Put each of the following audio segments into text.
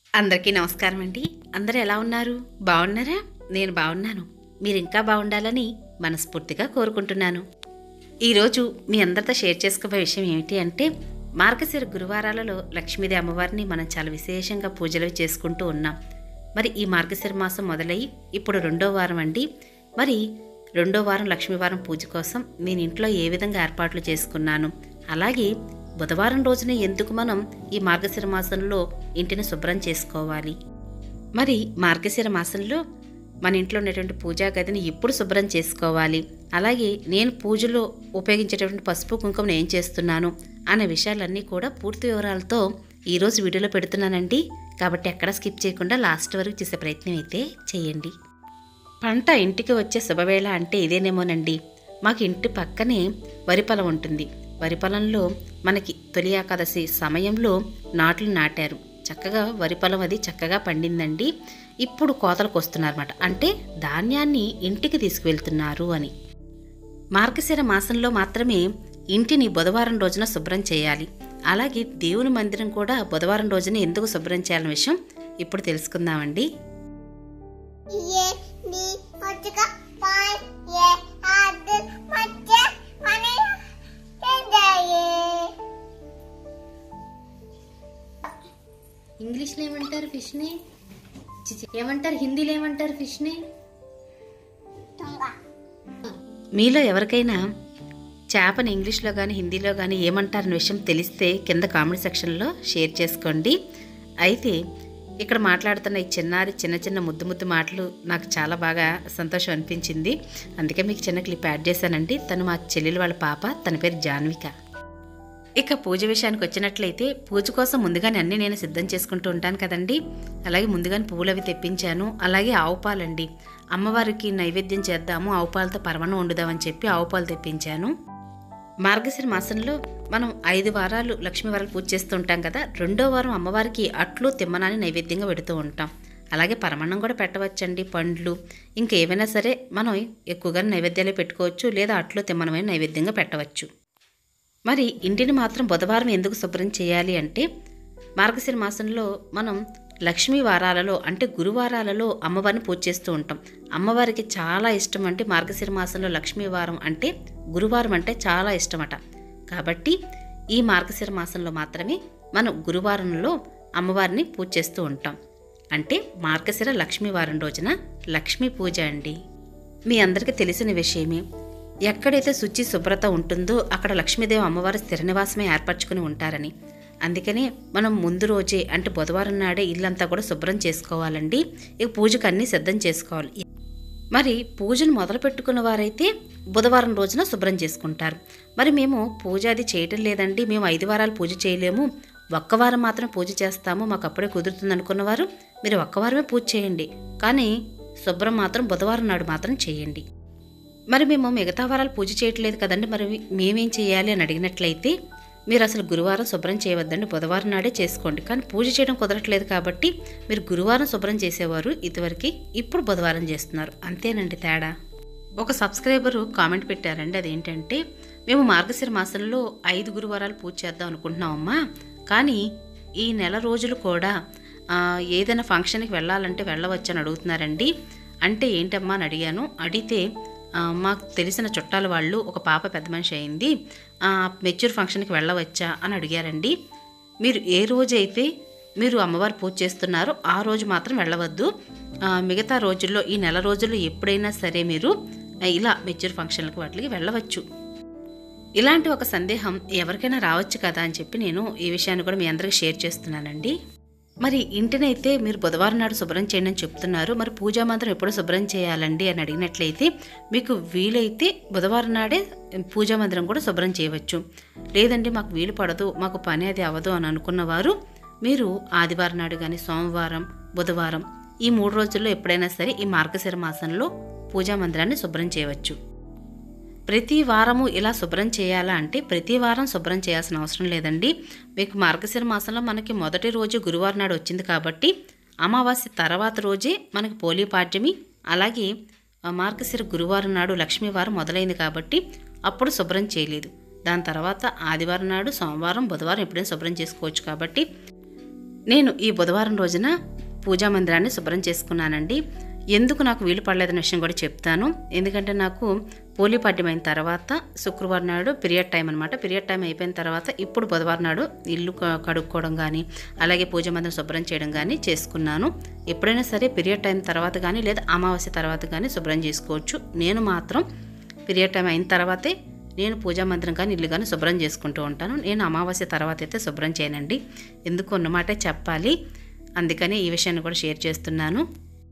అందరికీ నమస్కారం అండి అందరూ ఎలా ఉన్నారు బాగున్నారా నేను బాగున్నాను మీరు ఇంకా బాగుండాలని మనస్ఫూర్తిగా కోరుకుంటున్నాను ఈరోజు మీ అందరితో షేర్ చేసుకోబోయే విషయం ఏమిటి అంటే మార్గశిర గురువారాలలో లక్ష్మీదేవి అమ్మవారిని మనం చాలా విశేషంగా పూజలు చేసుకుంటూ ఉన్నాం మరి ఈ మార్గశిర మాసం మొదలై ఇప్పుడు రెండో వారం అండి మరి రెండో వారం లక్ష్మీవారం పూజ కోసం నేను ఇంట్లో ఏ విధంగా ఏర్పాట్లు చేసుకున్నాను అలాగే బుధవారం రోజున ఎందుకు మనం ఈ మార్గశిర మాసంలో ఇంటిని శుభ్రం చేసుకోవాలి మరి మార్గశిర మాసంలో మన ఇంట్లో ఉన్నటువంటి పూజా గదిని ఎప్పుడు శుభ్రం చేసుకోవాలి అలాగే నేను పూజలో ఉపయోగించేటటువంటి పసుపు కుంకుమను ఏం చేస్తున్నాను అనే విషయాలన్నీ కూడా పూర్తి వివరాలతో ఈరోజు వీడియోలో పెడుతున్నానండి కాబట్టి ఎక్కడ స్కిప్ చేయకుండా లాస్ట్ వరకు చేసే ప్రయత్నం అయితే చేయండి పంట ఇంటికి వచ్చే శుభవేళ అంటే ఇదేనేమోనండి మాకు ఇంటి పక్కనే వరి పొలం ఉంటుంది వరి పొలంలో మనకి తొలి ఏకాదశి సమయంలో నాట్లు నాటారు చక్కగా వరి పొలం అది చక్కగా పండిందండి ఇప్పుడు కోతలకు వస్తున్నారన్నమాట అంటే ధాన్యాన్ని ఇంటికి తీసుకువెళ్తున్నారు అని మార్గశిర మాసంలో మాత్రమే ఇంటిని బుధవారం రోజున శుభ్రం చేయాలి అలాగే దేవుని మందిరం కూడా బుధవారం రోజున ఎందుకు శుభ్రం చేయాలనే విషయం ఇప్పుడు తెలుసుకుందామండి ఏ ని వచ్చక పై ఏ ఆద్ మధ్య మనే తెందాయే ఇంగ్లీష్లో ఏమంటారు ఫిష్ని చిచి, ఏమంటారు హిందీలో ఏమంటారు ఫిష్ని తుంగా మీలో ఎవరికైనా చేపని ఇంగ్లీష్లో కానీ హిందీలో కానీ ఏమంటారనే విషయం తెలిస్తే కింద కామెంట్ సెక్షన్లో షేర్ చేసుకోండి అయితే ఇక్కడ మాట్లాడుతున్న ఈ చిన్నారి చిన్న చిన్న ముద్దు ముద్దు మాటలు నాకు చాలా బాగా సంతోషం అనిపించింది అందుకే మీకు చిన్న క్లిప్ యాడ్ చేశానండి తను మా చెల్లెలు వాళ్ళ పాప తన పేరు జాన్విక ఇక పూజ విషయానికి వచ్చినట్లయితే పూజ కోసం ముందుగానే అన్నీ నేను సిద్ధం చేసుకుంటూ ఉంటాను కదండి అలాగే ముందుగానే పువ్వులు అవి తెప్పించాను అలాగే ఆవు పాలండి అమ్మవారికి నైవేద్యం చేద్దాము ఆవు పాలతో పరమణం వండుదామని చెప్పి ఆవు పాలు తెప్పించాను మార్గశిర మాసంలో మనం ఐదు వారాలు లక్ష్మీ వారాలు పూజ చేస్తూ ఉంటాం కదా రెండో వారం అమ్మవారికి అట్లు తిమ్మనాన్ని నైవేద్యంగా పెడుతూ ఉంటాం అలాగే పరమన్నం కూడా పెట్టవచ్చండి పండ్లు ఇంకా ఏవైనా సరే మనం ఎక్కువగా నైవేద్యాలు పెట్టుకోవచ్చు లేదా అట్లు తిమ్మనమైన నైవేద్యంగా పెట్టవచ్చు మరి ఇంటిని మాత్రం బుధవారం ఎందుకు శుభ్రం చేయాలి అంటే మార్గశిర మాసంలో మనం లక్ష్మీ వారాలలో అంటే గురువారాలలో అమ్మవారిని పూజ చేస్తూ ఉంటాం అమ్మవారికి చాలా ఇష్టం అంటే మార్గశిర మాసంలో లక్ష్మీ వారం అంటే గురువారం అంటే చాలా ఇష్టమట కాబట్టి ఈ మార్గశిర మాసంలో మాత్రమే మనం గురువారంలో అమ్మవారిని పూజ చేస్తూ ఉంటాం అంటే మార్గశిర లక్ష్మీ వారం రోజున లక్ష్మీ పూజ అండి మీ అందరికీ తెలిసిన విషయమే ఎక్కడైతే శుచి శుభ్రత ఉంటుందో అక్కడ లక్ష్మీదేవి అమ్మవారు స్థిర నివాసమే ఏర్పరచుకుని ఉంటారని అందుకనే మనం ముందు రోజే అంటే బుధవారం నాడే ఇల్లంతా కూడా శుభ్రం చేసుకోవాలండి ఇక పూజకు అన్నీ సిద్ధం చేసుకోవాలి మరి పూజను మొదలు పెట్టుకున్న వారైతే బుధవారం రోజున శుభ్రం చేసుకుంటారు మరి మేము పూజ అది చేయటం లేదండి మేము ఐదు వారాలు పూజ చేయలేము ఒక్క వారం మాత్రం పూజ చేస్తాము మాకు అప్పుడే కుదురుతుంది అనుకున్నవారు మీరు ఒక్క వారమే పూజ చేయండి కానీ శుభ్రం మాత్రం బుధవారం నాడు మాత్రం చేయండి మరి మేము మిగతా వారాలు పూజ చేయట్లేదు కదండి మరి మేమేం చేయాలి అని అడిగినట్లయితే మీరు అసలు గురువారం శుభ్రం చేయవద్దండి బుధవారం నాడే చేసుకోండి కానీ పూజ చేయడం కుదరట్లేదు కాబట్టి మీరు గురువారం శుభ్రం చేసేవారు ఇదివరకు ఇప్పుడు బుధవారం చేస్తున్నారు అంతేనండి తేడా ఒక సబ్స్క్రైబరు కామెంట్ పెట్టారండి అదేంటంటే మేము మార్గశిర మాసంలో ఐదు గురువారాలు పూజ చేద్దాం అనుకుంటున్నామమ్మా కానీ ఈ నెల రోజులు కూడా ఆ, ఏదైనా ఫంక్షన్కి వెళ్ళాలంటే వెళ్ళవచ్చు అని అడుగుతున్నారండి అంటే ఏంటమ్మా అని అడిగాను అడిగితే ఆ, మాకు తెలిసిన చుట్టాల వాళ్ళు ఒక పాప పెద్ద మనిషి అయింది ఆ, మెచ్యూర్ ఫంక్షన్కి వెళ్ళవచ్చా అని అడిగారండి మీరు ఏ రోజైతే మీరు అమ్మవారు పూజ చేస్తున్నారో ఆ రోజు మాత్రం వెళ్ళవద్దు ఆ, మిగతా రోజుల్లో ఈ నెల రోజుల్లో ఎప్పుడైనా సరే మీరు ఆ, ఇలా మెచ్యూర్ ఫంక్షన్లకు వాటికి వెళ్ళవచ్చు ఇలాంటి ఒక సందేహం ఎవరికైనా రావచ్చు కదా అని చెప్పి నేను ఈ విషయాన్ని కూడా మీ అందరికీ షేర్ చేస్తున్నానండి మరి ఇంటినైతే మీరు బుధవారం నాడు శుభ్రం చేయండి అని చెప్తున్నారు మరి పూజా మంత్రం ఎప్పుడు శుభ్రం చేయాలండి అని అడిగినట్లయితే మీకు వీలైతే బుధవారం నాడే పూజా మందిరం కూడా శుభ్రం చేయవచ్చు లేదండి మాకు వీలు పడదు మాకు పని అది అవ్వదు అని అనుకున్నవారు మీరు ఆదివారం నాడు కానీ సోమవారం బుధవారం ఈ మూడు రోజుల్లో ఎప్పుడైనా సరే ఈ మార్గశిర మాసంలో పూజా మందిరాన్ని శుభ్రం చేయవచ్చు ప్రతి వారము ఇలా శుభ్రం చేయాలా అంటే ప్రతి వారం శుభ్రం చేయాల్సిన అవసరం లేదండి మీకు మార్గశిర మాసంలో మనకి మొదటి రోజు గురువారం నాడు వచ్చింది కాబట్టి అమావాస్య తర్వాత రోజే మనకి పోలీ పాడ్యమి అలాగే ఆ మార్గశిర గురువారం నాడు లక్ష్మీవారం మొదలైంది కాబట్టి అప్పుడు శుభ్రం చేయలేదు దాని తర్వాత ఆదివారం నాడు సోమవారం బుధవారం ఎప్పుడైనా శుభ్రం చేసుకోవచ్చు కాబట్టి నేను ఈ బుధవారం రోజున పూజా మందిరాన్ని శుభ్రం చేసుకున్నానండి ఎందుకు నాకు వీలు పడలేదనే విషయం కూడా చెప్తాను ఎందుకంటే నాకు పోలియో పాడ్యం అయిన తర్వాత శుక్రవారం నాడు పీరియడ్ టైం అనమాట పీరియడ్ టైం అయిపోయిన తర్వాత ఇప్పుడు బుధవారం నాడు ఇల్లు క- కడుక్కోవడం కానీ అలాగే పూజ మందిరం శుభ్రం చేయడం కానీ చేసుకున్నాను ఎప్పుడైనా సరే పీరియడ్ టైం తర్వాత కానీ లేదా అమావాస్య తర్వాత కానీ శుభ్రం చేసుకోవచ్చు నేను మాత్రం పీరియడ్ టైం అయిన తర్వాతే నేను పూజా మందిరం కానీ ఇల్లు కానీ శుభ్రం చేసుకుంటూ ఉంటాను నేను అమావాస్య తర్వాత అయితే శుభ్రం చేయనండి ఎందుకు ఉన్నమాటే చెప్పాలి అందుకని ఈ విషయాన్ని కూడా షేర్ చేస్తున్నాను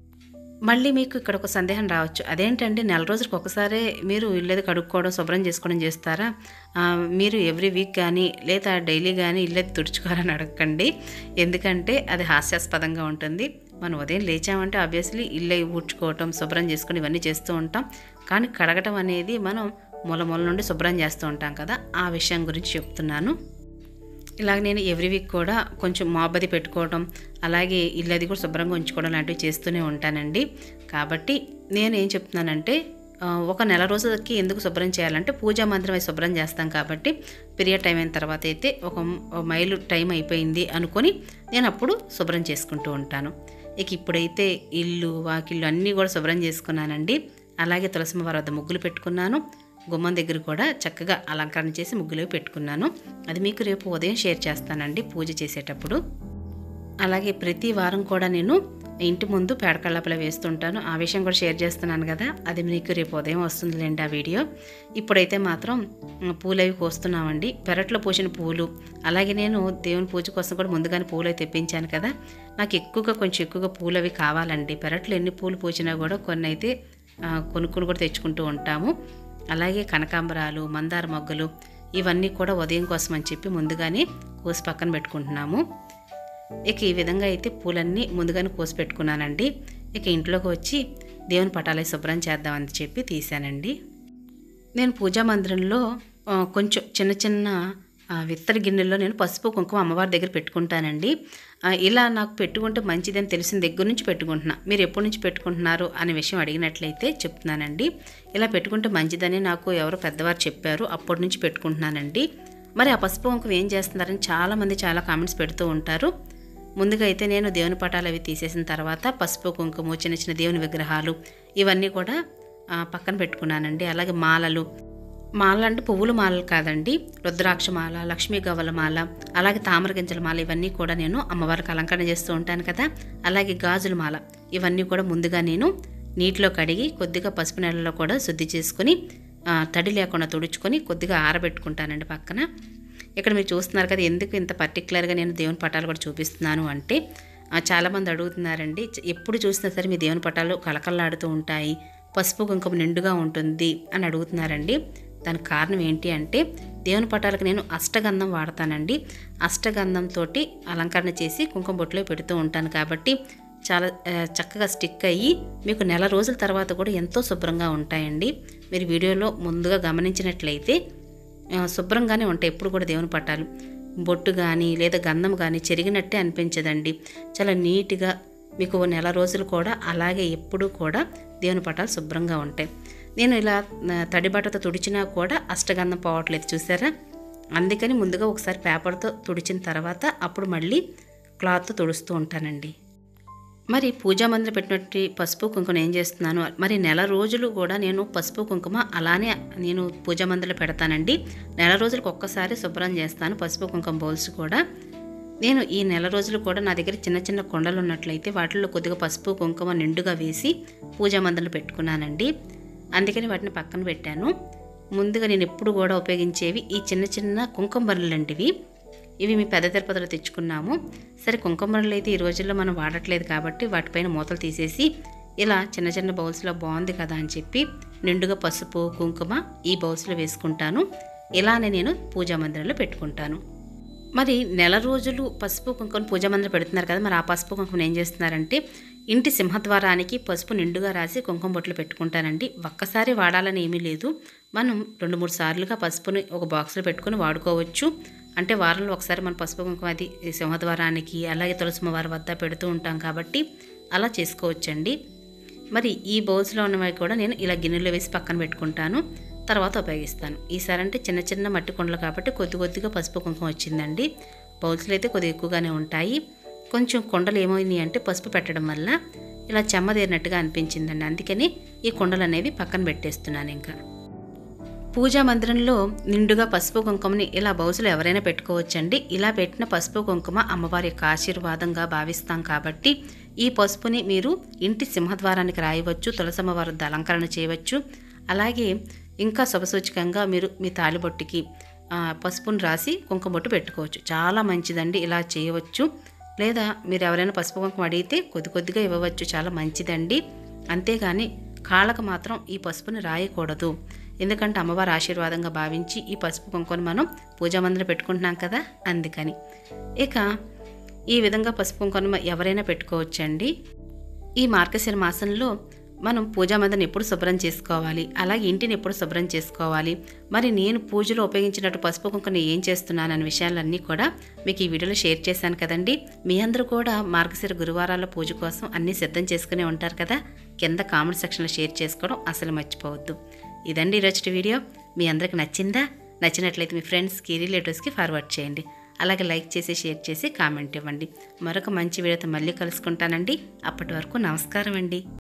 మళ్ళీ మీకు ఇక్కడ ఒక సందేహం రావచ్చు అదేంటండి నెల రోజులకు ఒకసారి మీరు ఇల్లు కడుక్కోవడం శుభ్రం చేసుకోవడం చేస్తారా ఆ, మీరు ఎవ్రీ వీక్ కానీ లేదా డైలీ కానీ ఇల్లు తుడుచుకోవాలని అడగండి ఎందుకంటే అది హాస్యాస్పదంగా ఉంటుంది మనం ఉదయం లేచామంటే ఆబ్వియస్లీ ఇల్లు ఊడ్చుకోవటం శుభ్రం చేసుకుని ఇవన్నీ చేస్తూ ఉంటాం కానీ కడగటం అనేది మనం మూల మూల నుండి శుభ్రం చేస్తూ ఉంటాం కదా ఆ విషయం గురించి చెప్తున్నాను ఇలాగ నేను ఎవ్రీ వీక్ కూడా కొంచెం మాబది పెట్టుకోవడం అలాగే ఇల్లు అది కూడా శుభ్రంగా ఉంచుకోవడం లాంటివి చేస్తూనే ఉంటానండి కాబట్టి నేను ఏం చెప్తున్నానంటే ఆ, ఒక నెల రోజులకి ఎందుకు శుభ్రం చేయాలంటే పూజా మందిరం అయి శుభ్రం చేస్తాం కాబట్టి పీరియడ్ టైం అయిన తర్వాత అయితే ఒక ఒక మైలు టైం అయిపోయింది అనుకొని నేను అప్పుడు శుభ్రం చేసుకుంటూ ఉంటాను ఇక ఇప్పుడైతే ఇల్లు వాకిళ్ళు అన్నీ కూడా శుభ్రం చేసుకున్నానండి అలాగే తులసిమ్మ వారి వద్ద ముగ్గులు పెట్టుకున్నాను గుమ్మం దగ్గర కూడా చక్కగా అలంకరణ చేసి ముగ్గులు పెట్టుకున్నాను అది మీకు రేపు ఉదయం షేర్ చేస్తానండి పూజ చేసేటప్పుడు అలాగే ప్రతి వారం కూడా నేను ఇంటి ముందు పేడకళ్ళపల వేస్తుంటాను ఆ విషయం కూడా షేర్ చేస్తున్నాను కదా అది మీకు రేపు ఉదయం వస్తుందిలేండి ఆ వీడియో ఇప్పుడైతే మాత్రం ఉమ్, పూలు అవి కోస్తున్నామండి పెరట్లో పూసిన పూలు అలాగే నేను దేవుని పూజ కోసం కూడా ముందుగానే పూలు అవి తెప్పించాను కదా నాకు ఎక్కువగా కొంచెం ఎక్కువగా పూలు అవి కావాలండి పెరట్లో ఎన్ని పూలు పూసినా కూడా కొన్ని అయితే ఆ, కొనుక్కొని కూడా తెచ్చుకుంటూ ఉంటాము అలాగే కనకాంబరాలు మందార మొగ్గలు ఇవన్నీ కూడా ఉదయం కోసం అని చెప్పి ముందుగానే కోసి పక్కన పెట్టుకుంటున్నాము ఇక ఈ విధంగా అయితే పూలన్నీ ముందుగానే కోసి పెట్టుకున్నానండి ఇక ఇంట్లోకి వచ్చి దేవుని పటాలే శుభ్రం చేద్దామని చెప్పి తీశానండి నేను పూజా మందిరంలో ఆ, కొంచెం చిన్న చిన్న ఆ, విత్తడి గిన్నెల్లో నేను పసుపు కుంకుమ అమ్మవారి దగ్గర పెట్టుకుంటానండి ఆ, ఇలా నాకు పెట్టుకుంటే మంచిదని తెలిసిన దగ్గర నుంచి పెట్టుకుంటున్నా మీరు ఎప్పటి నుంచి పెట్టుకుంటున్నారు అనే విషయం అడిగినట్లయితే చెప్తున్నానండి ఇలా పెట్టుకుంటే మంచిదని నాకు ఎవరో పెద్దవారు చెప్పారు అప్పటి నుంచి పెట్టుకుంటున్నానండి మరి ఆ పసుపు కుంకుమ ఏం చేస్తున్నారని చాలామంది చాలా కామెంట్స్ పెడుతూ ఉంటారు ముందుగా అయితే నేను దేవుని పటాలు అవి తీసేసిన తర్వాత పసుపు కుంకుమ చిన్న చిన్న దేవుని విగ్రహాలు ఇవన్నీ కూడా ఆ, పక్కన పెట్టుకున్నానండి అలాగే మాలలు మాల అంటే పువ్వుల మాలలు కాదండి రుద్రాక్ష మాల లక్ష్మీ గవ్వల మాల అలాగే తామర గింజల మాల ఇవన్నీ కూడా నేను అమ్మవారికి అలంకరణ చేస్తూ ఉంటాను కదా అలాగే గాజుల మాల ఇవన్నీ కూడా ముందుగా నేను నీటిలో కడిగి కొద్దిగా పసుపు నీళ్ళలో కూడా శుద్ధి చేసుకుని ఆ, తడి లేకుండా తుడుచుకొని కొద్దిగా ఆరబెట్టుకుంటానండి పక్కన ఇక్కడ మీరు చూస్తున్నారు కదా ఎందుకు ఇంత పర్టికులర్గా నేను దేవుని పటాలు కూడా చూపిస్తున్నాను అంటే ఆ, చాలామంది అడుగుతున్నారండి చ- ఎప్పుడు చూసినా సరే మీ దేవుని పటాలు కలకల్లాడుతూ ఉంటాయి పసుపు కుంకుమ నిండుగా ఉంటుంది అని అడుగుతున్నారండి దానికి కారణం ఏంటి అంటే దేవుని పటాలకు నేను అష్టగంధం వాడతానండి అష్టగంధంతో అలంకరణ చేసి కుంకుమ బొట్టులో పెడుతూ ఉంటాను కాబట్టి చాలా ఆ, చక్కగా స్టిక్ అయ్యి మీకు నెల రోజుల తర్వాత కూడా ఎంతో శుభ్రంగా ఉంటాయండి మీరు వీడియోలో ముందుగా గమనించినట్లయితే ఆ, శుభ్రంగానే ఉంటాయి ఎప్పుడు కూడా దేవుని పటాలు బొట్టు కానీ లేదా గంధం కానీ చెరిగినట్టే అనిపించదండి చాలా నీట్గా మీకు ఓ నెల రోజులు కూడా అలాగే ఎప్పుడూ కూడా దేవుని పటాలు శుభ్రంగా ఉంటాయి నేను ఇలా ఆ, తడి బట్టతో తుడిచినా కూడా అష్టగంధం పోవట్లేదు చూసారా అందుకని ముందుగా ఒకసారి పేపర్తో తుడిచిన తర్వాత అప్పుడు మళ్ళీ క్లాత్తో తుడుస్తూ ఉంటానండి మరి పూజా మందిరం పెట్టినట్టు పసుపు కుంకుమ ఏం చేస్తున్నాను మరి నెల రోజులు కూడా నేను పసుపు కుంకుమ అలానే నేను పూజా మందిరంలో పెడతానండి నెల రోజులకు ఒక్కసారి శుభ్రం చేస్తాను పసుపు కుంకుమ బౌల్స్ కూడా నేను ఈ నెల రోజులు కూడా నా దగ్గర చిన్న చిన్న కొండలు ఉన్నట్లయితే వాటిల్లో కొద్దిగా పసుపు కుంకుమ నిండుగా వేసి పూజా మందిరంలో పెట్టుకున్నానండి అందుకని వాటిని పక్కన పెట్టాను ముందుగా నేను ఎప్పుడు కూడా ఉపయోగించేవి ఈ చిన్న చిన్న కుంకుమ బర్రెలు లాంటివి ఇవి మీ పెద్ద తిరుపతిలో తెచ్చుకున్నాము సరే కుంకుమ బర్రెలు అయితే ఈ రోజుల్లో మనం వాడట్లేదు కాబట్టి వాటిపైన మూతలు తీసేసి ఇలా చిన్న చిన్న బౌల్స్లో బాగుంది కదా అని చెప్పి నిండుగా పసుపు కుంకుమ ఈ బౌల్స్లో వేసుకుంటాను ఇలానే నేను పూజా మందిరంలో పెట్టుకుంటాను మరి నెల రోజులు పసుపు కుంకుమ పూజా మందిరం పెడుతున్నారు కదా మరి ఆ పసుపు కుంకుమ ఏం చేస్తున్నారంటే ఇంటి సింహద్వారానికి పసుపు నిండుగా రాసి కుంకుమ బొట్లు పెట్టుకుంటానండి ఒక్కసారి వాడాలని ఏమీ లేదు మనం రెండు మూడు సార్లుగా పసుపుని ఒక బాక్స్లో పెట్టుకొని వాడుకోవచ్చు అంటే వారంలో ఒకసారి మన పసుపు కుంకుమ అది సింహద్వారానికి అలాగే తులసిమ్మ వారి వద్ద పెడుతూ ఉంటాం కాబట్టి అలా చేసుకోవచ్చండి మరి ఈ బౌల్స్లో ఉన్నవి కూడా నేను ఇలా గిన్నెలో వేసి పక్కన పెట్టుకుంటాను తర్వాత ఉపయోగిస్తాను ఈసారి అంటే చిన్న చిన్న మట్టి కుండలు కాబట్టి కొద్ది కొద్దిగా పసుపు కుంకుమ వచ్చిందండి బౌల్స్లో అయితే కొద్దిగా ఎక్కువగానే ఉంటాయి కొంచెం కొండలు ఏమైనాయి అంటే పసుపు పెట్టడం వల్ల ఇలా చెమ్మదేరినట్టుగా అనిపించిందండి అందుకని ఈ కొండలు అనేవి పక్కన పెట్టేస్తున్నాను ఇంకా పూజా మందిరంలో నిండుగా పసుపు కుంకుమని ఇలా బౌసులు ఎవరైనా పెట్టుకోవచ్చండి ఇలా పెట్టిన పసుపు కుంకుమ అమ్మవారి యొక్క ఆశీర్వాదంగా భావిస్తాం కాబట్టి ఈ పసుపుని మీరు ఇంటి సింహద్వారానికి రాయవచ్చు తులసమ్మవారి వద్ద అలంకరణ చేయవచ్చు అలాగే ఇంకా శుభసూచకంగా మీరు మీ తాలిబొట్టుకి ఆ, పసుపుని రాసి కుంకుమ బొట్టు పెట్టుకోవచ్చు చాలా మంచిదండి ఇలా చేయవచ్చు లేదా మీరు ఎవరైనా పసుపు కుంకుమ అడిగితే కొద్ది కొద్దిగా ఇవ్వవచ్చు చాలా మంచిదండి అంతేగాని కాళ్ళకు మాత్రం ఈ పసుపుని రాయకూడదు ఎందుకంటే అమ్మవారి ఆశీర్వాదంగా భావించి ఈ పసుపు కుంకుమని మనం పూజా మందిరం పెట్టుకుంటున్నాం కదా అందుకని ఇక ఈ విధంగా పసుపు కుంకుమ ఎవరైనా పెట్టుకోవచ్చండి ఈ మార్గశిర మాసంలో మనం పూజా మందిని ఎప్పుడు శుభ్రం చేసుకోవాలి అలాగే ఇంటిని ఎప్పుడు శుభ్రం చేసుకోవాలి మరి నేను పూజలో ఉపయోగించినట్టు పసుపు కుంకుని ఏం చేస్తున్నాను అనే విషయాలన్నీ కూడా మీకు ఈ వీడియోలో షేర్ చేశాను కదండి మీ అందరూ కూడా మార్గశిర గురువారాల పూజ కోసం అన్నీ సిద్ధం చేసుకునే ఉంటారు కదా కింద కామెంట్ సెక్షన్లో షేర్ చేసుకోవడం అసలు మర్చిపోవద్దు ఇదండి ఈరోజు వీడియో మీ అందరికి నచ్చిందా నచ్చినట్లయితే మీ ఫ్రెండ్స్కి రిలేటివ్స్కి ఫార్వర్డ్ చేయండి అలాగే లైక్ చేసి షేర్ చేసి కామెంట్ ఇవ్వండి మరొక మంచి వీడియోతో మళ్ళీ కలుసుకుంటానండి అప్పటి వరకు నమస్కారం అండి